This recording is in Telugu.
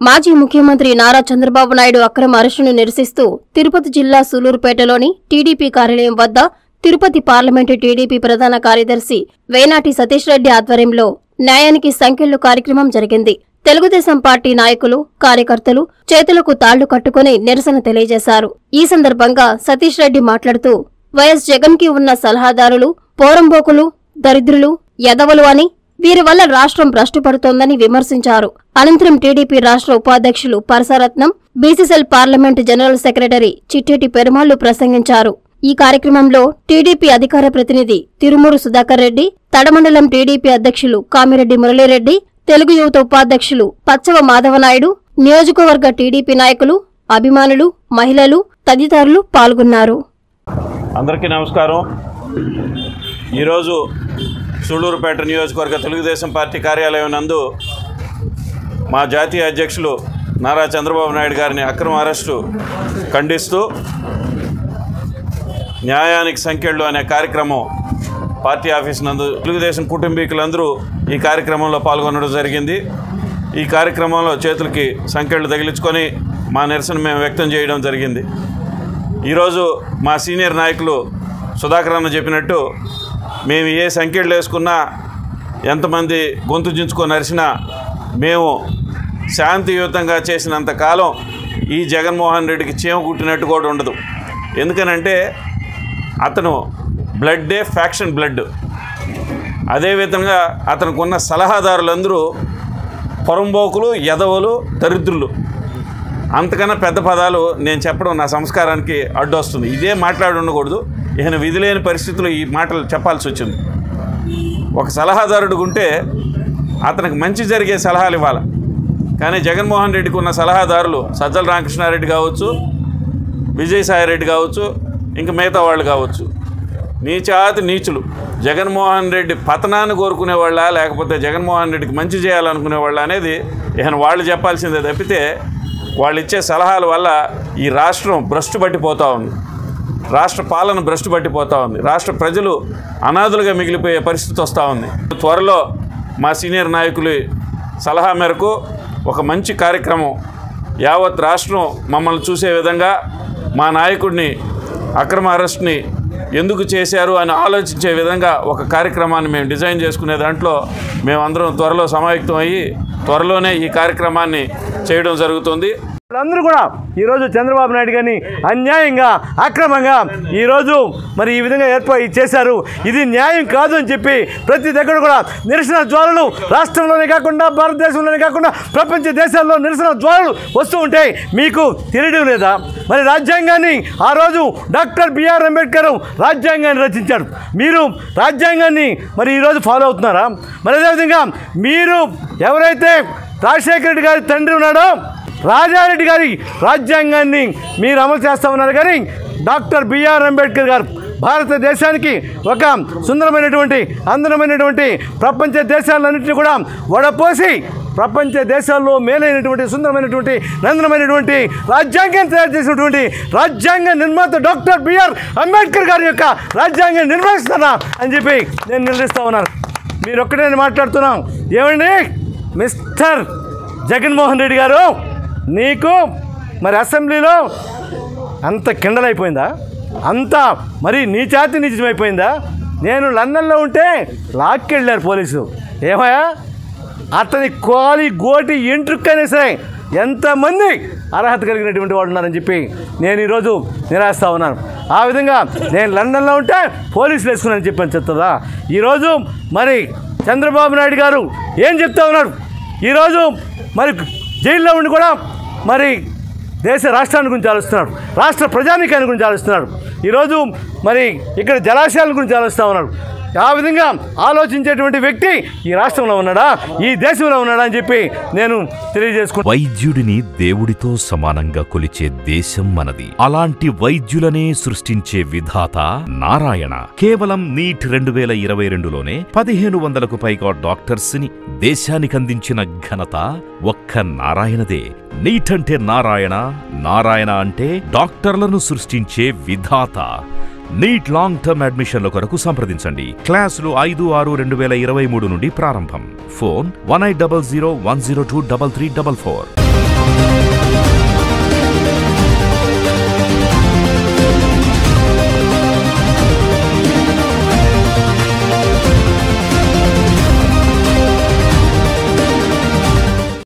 మాజీ ముఖ్యమంత్రి నారా చంద్రబాబు నాయుడు అక్రమ అరెస్టును నిరసిస్తూ తిరుపతి జిల్లా సూలూరుపేటలోని టీడీపీ కార్యాలయం వద్ద తిరుపతి పార్లమెంటు టీడీపీ ప్రధాన కార్యదర్శి వేనాటి సతీష్ రెడ్డి ఆధ్వర్యంలో న్యాయానికి సంఖ్యలు కార్యక్రమం జరిగింది తెలుగుదేశం పార్టీ నాయకులు కార్యకర్తలు చేతులకు తాళ్లు కట్టుకుని నిరసన తెలియజేశారు ఈ సందర్భంగా సతీష్ రెడ్డి మాట్లాడుతూ వైఎస్ జగన్ కి ఉన్న సలహాదారులు పోరంబోకులు దరిద్రులు ఎదవలు అని వీరి వల్ల రాష్ట్రం భ్రష్టుపడుతోందని విమర్శించారు అనంతరం టీడీపీ రాష్ట్ర ఉపాధ్యక్షులు Parasaratnam BCCL parliament general secretary Chitteti Perumallu ప్రసంగించారు ఈ కార్యక్రమంలో టీడీపీ అధికార ప్రతినిధి తిరుమూరు సుధాకర్ రెడ్డి తడమండలం టీడీపీ అధ్యక్షులు కామిరెడ్డి మురళీరెడ్డి తెలుగు యువత ఉపాధ్యక్షులు పచ్చవ మాధవనాయుడు నియోజకవర్గ టీడీపీ నాయకులు అభిమానులు మహిళలు తదితరులు పాల్గొన్నారు అందరికీ నమస్కారం ఈరోజు సూళ్ళూరుపేట నియోజకవర్గ తెలుగుదేశం పార్టీ కార్యాలయం నందు మా జాతీయ అధ్యక్షులు నారా చంద్రబాబు నాయుడు గారిని అక్రమ అరెస్టు ఖండిస్తూ న్యాయానికి సంఖ్యలు అనే కార్యక్రమం పార్టీ ఆఫీస్ నందు తెలుగుదేశం కుటుంబీకులందరూ ఈ కార్యక్రమంలో పాల్గొనడం జరిగింది ఈ కార్యక్రమంలో చేతులకి సంఖ్యలు తగిలించుకొని మా నిరసన మేము వ్యక్తం చేయడం జరిగింది ఈరోజు మా సీనియర్ నాయకులు సుధాకర్ అన్న చెప్పినట్టు మేము ఏ సంఖ్యలు వేసుకున్నా ఎంతమంది గొంతు చించుకొని అరిసినా మేము శాంతియుతంగా చేసినంత కాలం ఈ జగన్మోహన్ రెడ్డికి చీమ కుట్టినట్టు కూడా ఉండదు ఎందుకనంటే అతను బ్లడ్డే ఫ్యాక్షన్ బ్లడ్ అదేవిధంగా అతనికి ఉన్న సలహాదారులందరూ పొరంబోకులు ఎదవలు దరిద్రులు అంతకన్నా పెద్ద పదాలు నేను చెప్పడం నా సంస్కారానికి అడ్డు వస్తుంది ఇదే మాట్లాడి ఉండకూడదు ఈయన విధి లేని పరిస్థితుల్లో ఈ మాటలు చెప్పాల్సి వచ్చింది ఒక సలహాదారుడు ఉంటే అతనికి మంచి జరిగే సలహాలు ఇవ్వాలి కానీ జగన్మోహన్ రెడ్డికి ఉన్న సలహాదారులు సజ్జల రామకృష్ణారెడ్డి కావచ్చు విజయసాయి రెడ్డి కావచ్చు ఇంకా మిగతా వాళ్ళు కావచ్చు నీచాతి నీచులు జగన్మోహన్ రెడ్డి పతనాన్ని కోరుకునే వాళ్ళ లేకపోతే జగన్మోహన్ రెడ్డికి మంచి చేయాలనుకునే వాళ్ళ అనేది ఈయన వాళ్ళు చెప్పాల్సిందే తప్పితే వాళ్ళు ఇచ్చే సలహాల వల్ల ఈ రాష్ట్రం భ్రష్టు పట్టిపోతూ ఉంది రాష్ట్ర పాలన భ్రష్టు పట్టిపోతూ ఉంది రాష్ట్ర ప్రజలు అనాథులుగా మిగిలిపోయే పరిస్థితి వస్తూ ఉంది త్వరలో మా సీనియర్ నాయకులు సలహా మేరకు ఒక మంచి కార్యక్రమం యావత్ రాష్ట్రం మమ్మల్ని చూసే విధంగా మా నాయకుడిని అక్రమ అరెస్ట్ని ఎందుకు చేశారు అని ఆలోచించే విధంగా ఒక కార్యక్రమాన్ని మేము డిజైన్ చేసుకునే దాంట్లో మేమందరం త్వరలో సమాయుక్తం అయ్యి త్వరలోనే ఈ కార్యక్రమాన్ని చేయడం జరుగుతుంది అందరూ కూడా ఈరోజు చంద్రబాబు నాయుడు గారిని అన్యాయంగా అక్రమంగా ఈరోజు మరి ఈ విధంగా ఏర్పాటు చేశారు ఇది న్యాయం కాదు అని చెప్పి ప్రతి దగ్గర కూడా నిరసన జ్వాలలు రాష్ట్రంలోనే కాకుండా భారతదేశంలోనే కాకుండా ప్రపంచ దేశాల్లో నిరసన జ్వాలలు వస్తూ ఉంటాయి మీకు తెలియడం లేదా మరి రాజ్యాంగాన్ని ఆ రోజు డాక్టర్ బిఆర్ అంబేద్కర్ రాజ్యాంగాన్ని రచించాడు మీరు రాజ్యాంగాన్ని మరి ఈరోజు ఫాలో అవుతున్నారా మరి అదేవిధంగా మీరు ఎవరైతే రాజశేఖర రెడ్డి గారి తండ్రి ఉన్నాడో రాజారెడ్డి గారి రాజ్యాంగాన్ని మీరు అమలు చేస్తా ఉన్నారు కానీ డాక్టర్ బిఆర్ అంబేద్కర్ గారు భారతదేశానికి ఒక సుందరమైనటువంటి అందరమైనటువంటి ప్రపంచ దేశాలన్నింటినీ కూడా వడపోసి ప్రపంచ దేశాల్లో మేలైనటువంటి సుందరమైనటువంటి నందనమైనటువంటి రాజ్యాంగాన్ని తయారు చేసినటువంటి రాజ్యాంగ నిర్మాత డాక్టర్ బిఆర్ అంబేద్కర్ గారి యొక్క రాజ్యాంగం నిర్వహిస్తున్నా అని చెప్పి నేను నిర్ణయిస్తా ఉన్నాను మీరు ఒక్కటే మాట్లాడుతున్నాం ఏమండి మిస్టర్ జగన్మోహన్ రెడ్డి గారు నీకు మరి అసెంబ్లీలో అంత కిండలైపోయిందా అంత మరి నీచాతి నిజమైపోయిందా నేను లండన్లో ఉంటే లాక్కెళ్ళారు పోలీసు ఏమయ్యా అతని కోలి గోటి ఎంట్రుక్కైనా సరే ఎంతమంది అర్హత కలిగినటువంటి వాడు ఉన్నారని చెప్పి నేను ఈరోజు నిరాశిస్తా ఉన్నాను ఆ విధంగా నేను లండన్లో ఉంటే పోలీసులు వేసుకున్నానని చెప్పని చెప్తుందా ఈరోజు మరి చంద్రబాబు నాయుడు గారు ఏం చెప్తా ఉన్నారు ఈరోజు మరి జైల్లో ఉండి కూడా మరి దేశ రాష్ట్రాన్ని గురించి ఆలోచిస్తున్నాడు రాష్ట్ర ప్రజానికాన్ని గురించి ఆలోచిస్తున్నాడు ఈరోజు మరి ఇక్కడ జలాశయాల గురించి ఆలోచిస్తూ ఉన్నాడు ఆ విధంగా ఆలోచించేటువంటి వ్యక్తి ఈ రాష్ట్రంలో ఉన్నాడా ఈ దేశంలో ఉన్నాడా అని చెప్పి నేను తెలియజేసుకుంటాను వైద్యుడిని దేవుడితో సమానంగా కొలిచే దేశం మనది అలాంటి వైద్యులనే సృష్టించే విధాత నారాయణ కేవలం నీట్ రెండు వేల ఇరవై రెండులోనే పదిహేను వందలకు పైగా డాక్టర్స్ ని దేశానికందించిన ఘనత ఒక్క నారాయణదే నీట్ అంటే నారాయణ నారాయణ అంటే డాక్టర్లను సృష్టించే విధాత నీట్ లాంగ్ టర్మ్ అడ్మిషన్ల కొరకు సంప్రదించండి క్లాసులు ఐదు ఆరు రెండు వేల ఇరవై మూడు నుండి ప్రారంభం phone one eight double zero one zero two double three double four